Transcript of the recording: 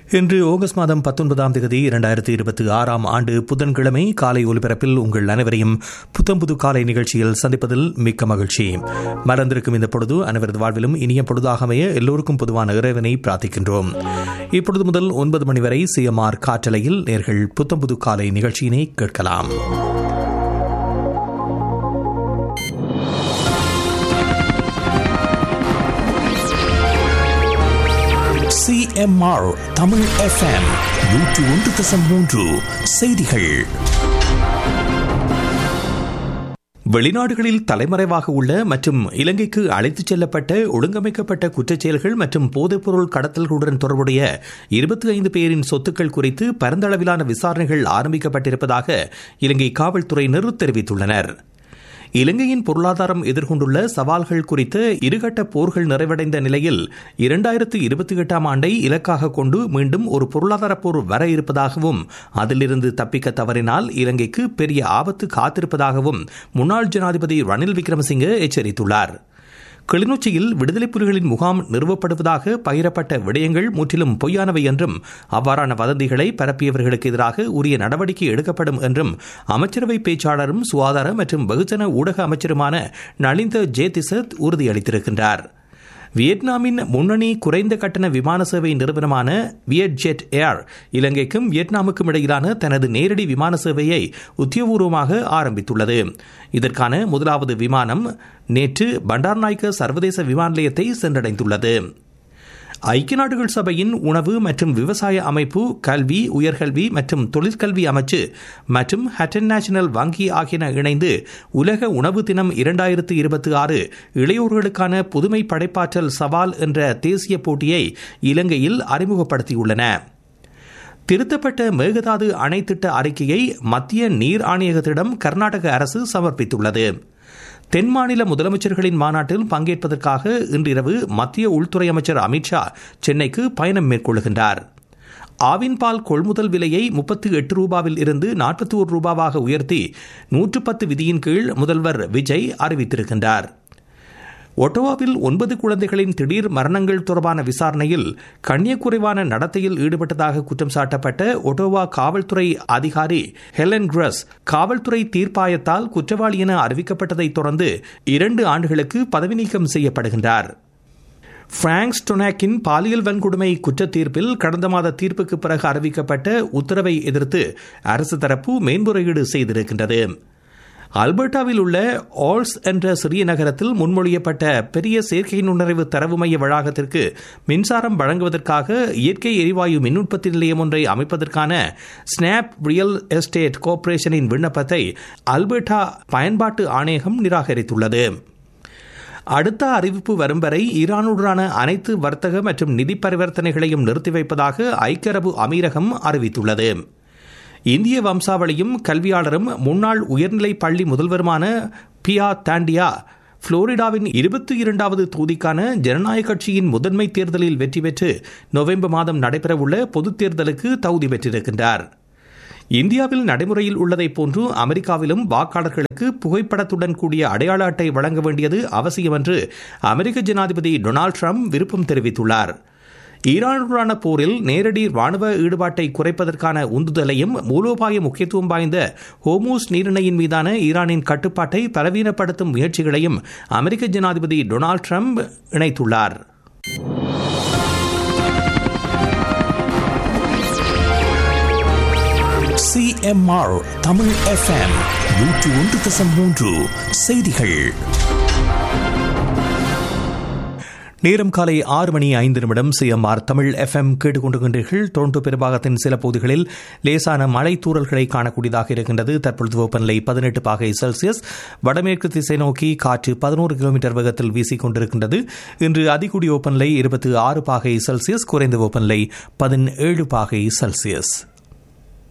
இன்று ஆகஸ்ட் மாதம் பத்தொன்பதாம் தேதி இரண்டாயிரத்தி இருபத்தி ஆறாம் ஆண்டு புதன்கிழமை காலை ஒலிபரப்பில் உங்கள் அனைவரையும் புத்தம்புது காலை நிகழ்ச்சியில் சந்திப்பதில் மிக்க மகிழ்ச்சி மறந்திருக்கும் இந்த பொழுது அனைவரது வாழ்விலும் இனிய பொழுதாக அமைய எல்லோருக்கும் பொதுவான இறைவனை பிரார்த்திக்கின்றோம் இப்பொழுது முதல் ஒன்பது மணி வரை சிஎம்ஆர் காற்றலையில் நேர்கள் புத்தம்புது காலை நிகழ்ச்சியினை கேட்கலாம் சிஎம்ஆர் தமிழ் எஃப்எம் நூற்று ஒன்று தசம் மூன்று செய்திகள் வெளிநாடுகளில் தலைமறைவாக உள்ள மற்றும் இலங்கைக்கு அழைத்துச் செல்லப்பட்ட ஒழுங்கமைக்கப்பட்ட குற்றச்செயல்கள் மற்றும் போதைப்பொருள் கடத்தல்களுடன் தொடர்புடைய இருபத்தி ஐந்து பேரின் சொத்துக்கள் குறித்து பரந்தளவிலான விசாரணைகள் ஆரம்பிக்கப்பட்டிருப்பதாக இலங்கை காவல்துறையினர் தெரிவித்துள்ளனர் இலங்கையின் பொருளாதாரம் எதிர்கொண்டுள்ள சவால்கள் குறித்த இருகட்ட போர்கள் நிறைவடைந்த நிலையில் இரண்டாயிரத்து இருபத்தி எட்டாம் ஆண்டை இலக்காக கொண்டு மீண்டும் ஒரு பொருளாதார போர் வர இருப்பதாகவும் அதிலிருந்து தப்பிக்க தவறினால் இலங்கைக்கு பெரிய ஆபத்து காத்திருப்பதாகவும் முன்னாள் ஜனாதிபதி ரணில் விக்ரமசிங்கே எச்சரித்துள்ளார் கிளிநொச்சியில் விடுதலை புலிகளின் முகாம் நிறுவப்படுவதாக பகிரப்பட்ட விடயங்கள் முற்றிலும் பொய்யானவை என்றும் அவ்வாறான வதந்திகளை பரப்பியவர்களுக்கு எதிராக உரிய நடவடிக்கை எடுக்கப்படும் என்றும் அமைச்சரவை பேச்சாளரும் சுகாதார மற்றும் வெகுஜன ஊடக அமைச்சருமான நலிந்த ஜேதிசத் உறுதியளித்திருக்கின்றார் வியட்நாமின் முன்னணி குறைந்த கட்டண விமான சேவை நிறுவனமான வியட்ஜெட் ஏர் இலங்கைக்கும் வியட்நாமுக்கும் இடையிலான தனது நேரடி விமான சேவையை உத்தியோகபூர்வமாக ஆரம்பித்துள்ளது இதற்கான முதலாவது விமானம் நேற்று பண்டார்நாயக்க சர்வதேச விமான நிலையத்தை சென்றடைந்துள்ளது ஐக்கிய நாடுகள் சபையின் உணவு மற்றும் விவசாய அமைப்பு கல்வி உயர்கல்வி மற்றும் தொழிற்கல்வி அமைச்சு மற்றும் ஹட்டன் நேஷனல் வங்கி ஆகியன இணைந்து உலக உணவு தினம் இரண்டாயிரத்து இருபத்தி ஆறு இளையோர்களுக்கான புதுமை படைப்பாற்றல் சவால் என்ற தேசிய போட்டியை இலங்கையில் அறிமுகப்படுத்தியுள்ளன திருத்தப்பட்ட மேகதாது அணை திட்ட அறிக்கையை மத்திய நீர் ஆணையகத்திடம் கர்நாடக அரசு சமர்ப்பித்துள்ளது தென் மாநில முதலமைச்சர்களின் மாநாட்டில் பங்கேற்பதற்காக இன்றிரவு மத்திய உள்துறை அமைச்சர் அமித்ஷா சென்னைக்கு பயணம் மேற்கொள்கின்றார் ஆவின் பால் கொள்முதல் விலையை முப்பத்தி எட்டு ரூபாவில் இருந்து நாற்பத்தி ஒரு ரூபாவாக உயர்த்தி நூற்று பத்து விதியின் கீழ் முதல்வர் விஜய் அறிவித்திருக்கின்றார் ஒட்டோவாவில் ஒன்பது குழந்தைகளின் திடீர் மரணங்கள் தொடர்பான விசாரணையில் கண்ணியக்குறைவான நடத்தையில் ஈடுபட்டதாக குற்றம் சாட்டப்பட்ட ஒட்டோவா காவல்துறை அதிகாரி ஹெலன் கிரஸ் காவல்துறை தீர்ப்பாயத்தால் குற்றவாளி என அறிவிக்கப்பட்டதைத் தொடர்ந்து இரண்டு ஆண்டுகளுக்கு பதவி நீக்கம் செய்யப்படுகின்றார் பிராங்க் ஸ்டொனாக்கின் பாலியல் வன்கொடுமை குற்ற தீர்ப்பில் கடந்த மாத தீர்ப்புக்கு பிறகு அறிவிக்கப்பட்ட உத்தரவை எதிர்த்து அரசு தரப்பு மேன்முறையீடு செய்திருக்கின்றது அல்பர்டாவில் உள்ள ஆல்ஸ் என்ற சிறிய நகரத்தில் முன்மொழியப்பட்ட பெரிய செயற்கை நுண்ணறிவு தரவு மைய வளாகத்திற்கு மின்சாரம் வழங்குவதற்காக இயற்கை எரிவாயு மின் உற்பத்தி நிலையம் ஒன்றை அமைப்பதற்கான ஸ்னாப் ரியல் எஸ்டேட் கோர்ப்பரேஷனின் விண்ணப்பத்தை அல்பர்டா பயன்பாட்டு ஆணையகம் நிராகரித்துள்ளது அடுத்த அறிவிப்பு வரும் வரை ஈரானுடனான அனைத்து வர்த்தக மற்றும் நிதி பரிவர்த்தனைகளையும் நிறுத்தி வைப்பதாக ஐக்கிய அரபு அமீரகம் அறிவித்துள்ளது இந்திய வம்சாவளியும் கல்வியாளரும் முன்னாள் உயர்நிலை பள்ளி முதல்வருமான பியா தாண்டியா புளோரிடாவின் இருபத்தி இரண்டாவது தொகுதிக்கான ஜனநாயக கட்சியின் முதன்மை தேர்தலில் வெற்றி பெற்று நவம்பர் மாதம் நடைபெறவுள்ள பொதுத் தேர்தலுக்கு தகுதி பெற்றிருக்கின்றார் இந்தியாவில் நடைமுறையில் உள்ளதைப் போன்று அமெரிக்காவிலும் வாக்காளர்களுக்கு புகைப்படத்துடன் கூடிய அடையாள அட்டை வழங்க வேண்டியது அவசியம் என்று அமெரிக்க ஜனாதிபதி டொனால்டு ட்ரம்ப் விருப்பம் தெரிவித்துள்ளார் ஈரானுடனான போரில் நேரடி ராணுவ ஈடுபாட்டை குறைப்பதற்கான உந்துதலையும் மூலோபாய முக்கியத்துவம் வாய்ந்த ஹோமூஸ் நீரிணையின் மீதான ஈரானின் கட்டுப்பாட்டை பலவீனப்படுத்தும் முயற்சிகளையும் அமெரிக்க ஜனாதிபதி டொனால்டு ட்ரம்ப் இணைத்துள்ளார் சிஎம்ஆர் தமிழ் எஃப்எம் நூற்று ஒன்று தசம் மூன்று செய்திகள் நேரம் காலை ஆறு மணி ஐந்து நிமிடம் சிஎம்ஆர் தமிழ் எஃப்எம் கேட்டுக்கொண்டிருக்கின்றீர்கள் டொரண்டோ பெரும்பாகத்தின் சில பகுதிகளில் லேசான மழை தூறல்களை காணக்கூடியதாக இருக்கின்றது தற்பொழுது வெப்பநிலை பதினெட்டு பாகை செல்சியஸ் வடமேற்கு திசை நோக்கி காற்று பதினோரு கிலோமீட்டர் வேகத்தில் வீசிக் கொண்டிருக்கின்றது இன்று அதிகூடிய வெப்பநிலை இருபத்தி ஆறு பாகை செல்சியஸ் குறைந்த வெப்பநிலை பதினேழு பாகை செல்சியஸ்